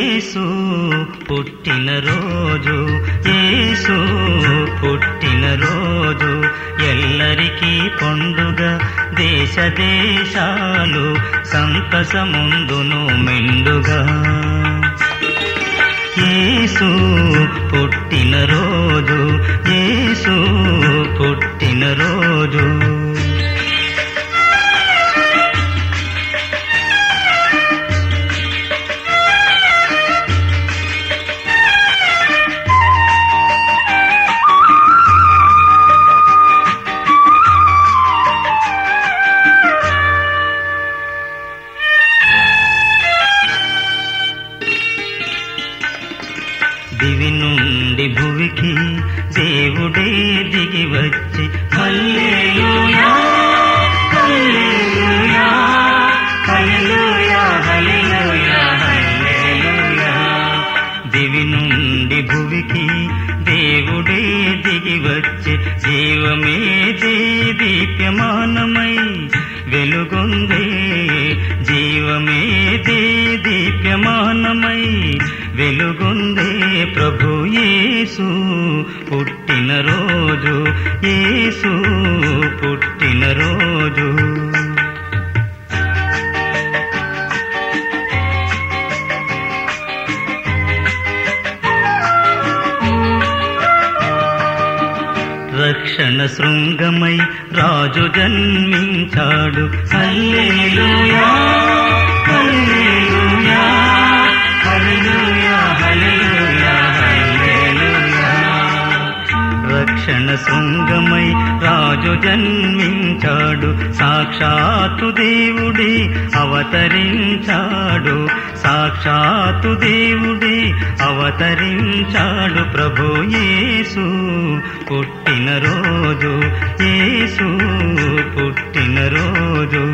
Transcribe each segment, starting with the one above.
యేసు పుట్టిన రోజు యేసు పుట్టిన రోజు ఎల్లరికీ పండుగ దేశ దేశాలు సంతసముందును మెండుగా యేసు పుట్టిన రోజు యేసు పుట్టిన రోజు దివి నుండి భువికి దేవుడే దిగి వచ్చి హల్లెలూయా హల్లెలూయా హల్లెలూయా హల్లెలూయా హల్లెలూయా దివి నుండి భువికి దేవుడే దిగి వచ్చి జీవమే దీప్యమానమై వెలుగొందే జీవమే దీప్యమానమై వెలుగొందే ప్రభు యేసు పుట్టిన రోజు యేసు పుట్టిన రోజు రక్షణ శృంగమై రాజు జన్మించాడు హల్లెలూయా హల్లెలూయా హల్లెలూయా హల్లెలూయా హల్లెలూయా రక్షణ శృంగమై రాజు జన్మించాడు సాక్షాత్తు దేవుడి అవతరించాడు సాక్షాత్తు దేవుడి అవతరించాడు ప్రభు యేసు పుట్టిన రోజు యేసు పుట్టిన రోజు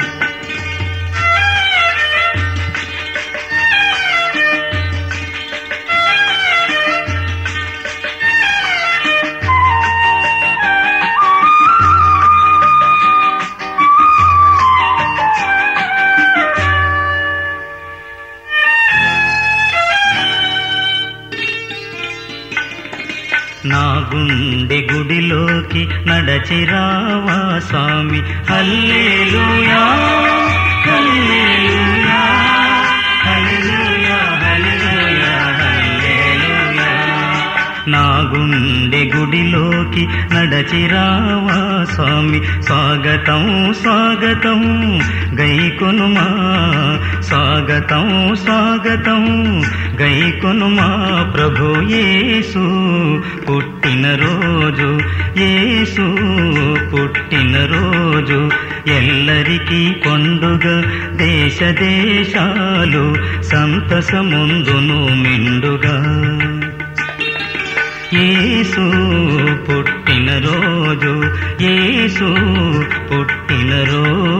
నా గుండె గుడిలోకి నడచిరావా స్వామి హల్లెలూయా హల్లెలూయా హల్లెలూయా హల్లెలూయా హల్లెలూయా నా గుండె గుడిలోకి నడచిరావా స్వామి స్వాగతం స్వాగతం గైకొనుమా స్వాగతం స్వాగతం గైకొనుమా ప్రభు యేసు పుట్టిన రోజు యేసు పుట్టిన రోజు ఎల్లరికీ పండుగ దేశ దేశాలు సంతసముందును మిండుగా యేసు పుట్టిన రోజు యేసు పుట్టిన రోజు